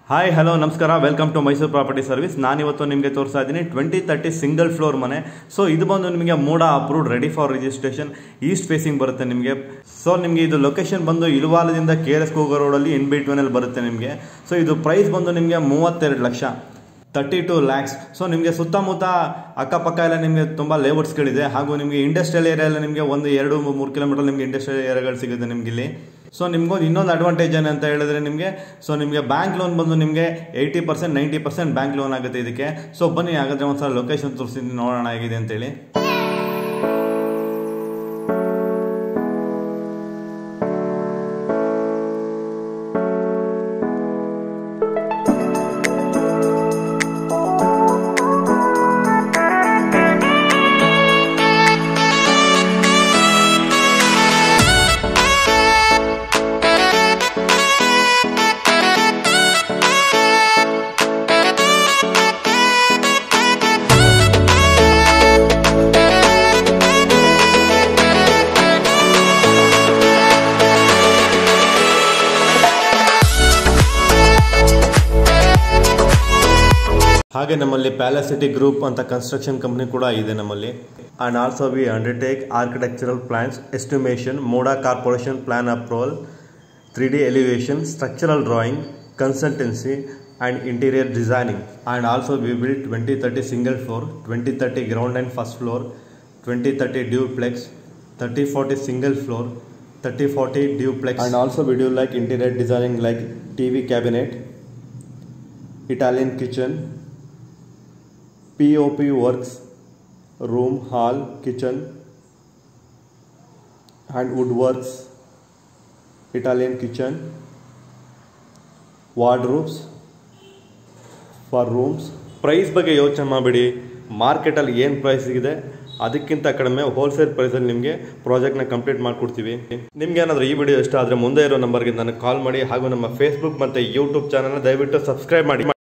Hi hello ನಮಸ್ಕಾರ welcome to Mysuru property service ನಾನಿವತ್ತು ನಿಮಗೆ ತೋರಿಸ್ತಾ ಇದ್ದೀನಿ ಟ್ವೆಂಟಿ ತರ್ಟಿ ಸಿಂಗಲ್ ಫ್ಲೋರ್ ಮನೆ ಸೊ ಇದು ಬಂದು ನಿಮಗೆ MUDA approved ready for registration east facing ಬರುತ್ತೆ ನಿಮಗೆ ಸೊ ನಿಮಗೆ ಇದು ಲೊಕೇಶನ್ ಬಂದು ಇಲ್ವಾಲದಿಂದ ಕೆ ಆರ್ ಎಸ್ ಕೂಗ ರೋಡಲ್ಲಿ ಇನ್ ಬಿಟ್ವೀನಲ್ಲಿ ಬರುತ್ತೆ ನಿಮಗೆ ಸೊ ಇದು ಪ್ರೈಸ್ ಬಂದು ನಿಮಗೆ ಮೂವತ್ತೆರಡು lakh thirty two lakhs so ನಿಮಗೆ ಸುತ್ತಮುತ್ತ ಅಕ್ಕಪಕ್ಕ ಎಲ್ಲ ನಿಮಗೆ ತುಂಬ ಲೇಔಟ್ಸ್ಗಳಿದೆ ಹಾಗೂ ನಿಮಗೆ ಇಂಡಸ್ಟ್ರಿಯಲ್ ಏರಿಯಾ ಎಲ್ಲ ನಿಮಗೆ ಒಂದು ಎರಡು ಮೂರು ಕಿಲೋಮೀಟರ್ ನಿಮಗೆ ಇಂಡಸ್ಟ್ರಿಯಲ್ ಏರಿಯಾಗಳು ಸಿಗುತ್ತೆ ನಿಮ್ಗೆ ಇಲ್ಲಿ ಸೊ ನಿಮ್ಗೊಂದು ಇನ್ನೊಂದು ಅಡ್ವಾಂಟೇಜ್ ಏನಂತ ಹೇಳಿದ್ರೆ ನಿಮಗೆ ಸೊ ನಿಮಗೆ ಬ್ಯಾಂಕ್ ಲೋನ್ ಬಂದು ನಿಮಗೆ eighty percent ninety percent bank loan ಆಗುತ್ತೆ ಇದಕ್ಕೆ ಸೊ ಬನ್ನಿ ಹಾಗಾದ್ರೆ ಒಂದ್ಸಲ ಲೊಕೇಶನ್ ತೋರಿಸಿದ್ದೀನಿ ನೋಡೋಣ ಹೇಗಿದೆ ಅಂತೇಳಿ ಹಾಗೆ ನಮ್ಮಲ್ಲಿ ಪ್ಯಾಲಸಿಟಿ ಗ್ರೂಪ್ ಅಂತ ಕನ್ಸ್ಟ್ರಕ್ಷನ್ ಕಂಪ್ನಿ ಕೂಡ ಇದೆ ನಮ್ಮಲ್ಲಿ and also we undertake architectural plans estimation MUDA corporation plan approval three D elevation structural drawing consultancy and interior designing and also we build twenty thirty single floor twenty thirty ground and first floor twenty thirty duplex thirty forty single floor thirty forty duplex and also we do like interior designing like T V cabinet Italian kitchen, POP works, room, hall, kitchen, and woodworks, Italian kitchen, wardrobes for rooms. Price ಬಗ್ಗೆ ಯೋಚನೆ ಮಾಡಬೇಡಿ ಮಾರ್ಕೆಟಲ್ಲಿ ಏನು price ಇದೆ ಅದಕ್ಕಿಂತ ಕಡಿಮೆ wholesale ಪ್ರೈಸಲ್ಲಿ ನಿಮಗೆ ಪ್ರಾಜೆಕ್ಟ್ನ ಕಂಪ್ಲೀಟ್ ಮಾಡಿಕೊಡ್ತೀವಿ ನಿಮ್ಗೆ ಏನಾದರೂ ಈ ವಿಡಿಯೋ ಇಷ್ಟ ಆದರೆ ಮುಂದೆ ಇರೋ ನಂಬರ್ಗೆ ನನಗೆ ಕಾಲ್ ಮಾಡಿ ಹಾಗೂ ನಮ್ಮ ಫೇಸ್ಬುಕ್ ಮತ್ತು ಯೂಟ್ಯೂಬ್ ಚಾನಲ್ನ ದಯವಿಟ್ಟು ಸಬ್ಸ್ಕ್ರೈಬ್ ಮಾಡಿ